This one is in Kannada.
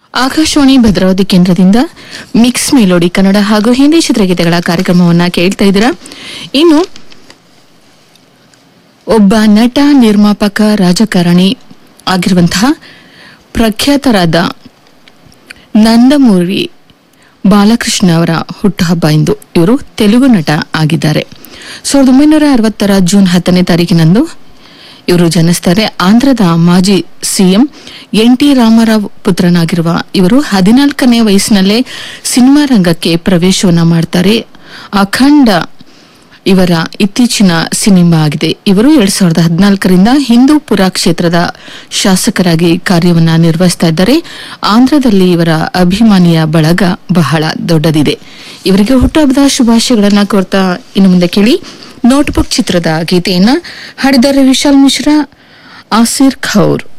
ಆಕಾಶವಾಣಿ ಭದ್ರಾವತಿ ಕೇಂದ್ರದಿಂದ ಮಿಕ್ಸ್ ಮೆಲೋಡಿ ಕನ್ನಡ ಹಾಗೂ ಹಿಂದಿ ಚಿತ್ರಗೀತೆಗಳ ಕಾರ್ಯಕ್ರಮವನ್ನ ಕೇಳ್ತಾ ಇದ್ದೀರಾ ಇನ್ನು ಒಬ್ಬ ನಟ ನಿರ್ಮಾಪಕ ರಾಜಕಾರಣಿ ಆಗಿರುವಂತಹ ಪ್ರಖ್ಯಾತರಾದ ನಂದಮೂರಿ ಬಾಲಕೃಷ್ಣ ಅವರ ಹುಟ್ಟುಹಬ್ಬ ಇಂದು ಇವರು ತೆಲುಗು ನಟ ಆಗಿದ್ದಾರೆ ಸಾವಿರದ ಒಂಬೈನೂರ ಅರವತ್ತರ ಜೂನ್ ಹತ್ತನೇ ತಾರೀಕಿನಂದು ಇವರು ಜನಿಸ್ತಾರೆ ಆಂಧ್ರದ ಮಾಜಿ ಸಿಎಂ ಎನ್ ಟಿ ರಾಮರಾವ್ ಪುತ್ರನಾಗಿರುವ ಇವರು ಹದಿನಾಲ್ಕನೇ ವಯಸ್ಸಿನಲ್ಲೇ ಸಿನಿಮಾ ರಂಗಕ್ಕೆ ಪ್ರವೇಶವನ್ನ ಮಾಡ್ತಾರೆ ಅಖಂಡ ಇವರ ಇತ್ತೀಚಿನ ಸಿನಿಮಾ ಆಗಿದೆ ಇವರು ಎರಡ್ ಸಾವಿರದ ಹದಿನಾಲ್ಕರಿಂದ ಹಿಂದೂಪುರ ಕ್ಷೇತ್ರದ ಶಾಸಕರಾಗಿ ಕಾರ್ಯವನ್ನ ನಿರ್ವಹಿಸ್ತಾ ಇದ್ದಾರೆ ಆಂಧ್ರದಲ್ಲಿ ಇವರ ಅಭಿಮಾನಿಯ ಬಳಗ ಬಹಳ ದೊಡ್ಡದಿದೆ ಇವರಿಗೆ ಹುಟ್ಟುಹಬ್ಬದ ಶುಭಾಶಯಗಳನ್ನ ಕೋರ್ತಾ ಇನ್ನು ಮುಂದೆ ಕೇಳಿ ನೋಟ್ಬುಕ್ ಚಿತ್ರದ ಗೀತೆಯನ್ನ ಹಾಡಿದ್ದಾರೆ ವಿಶಾಲ್ ಮಿಶ್ರಾ ಆಸಿರ್ ಖೌರ್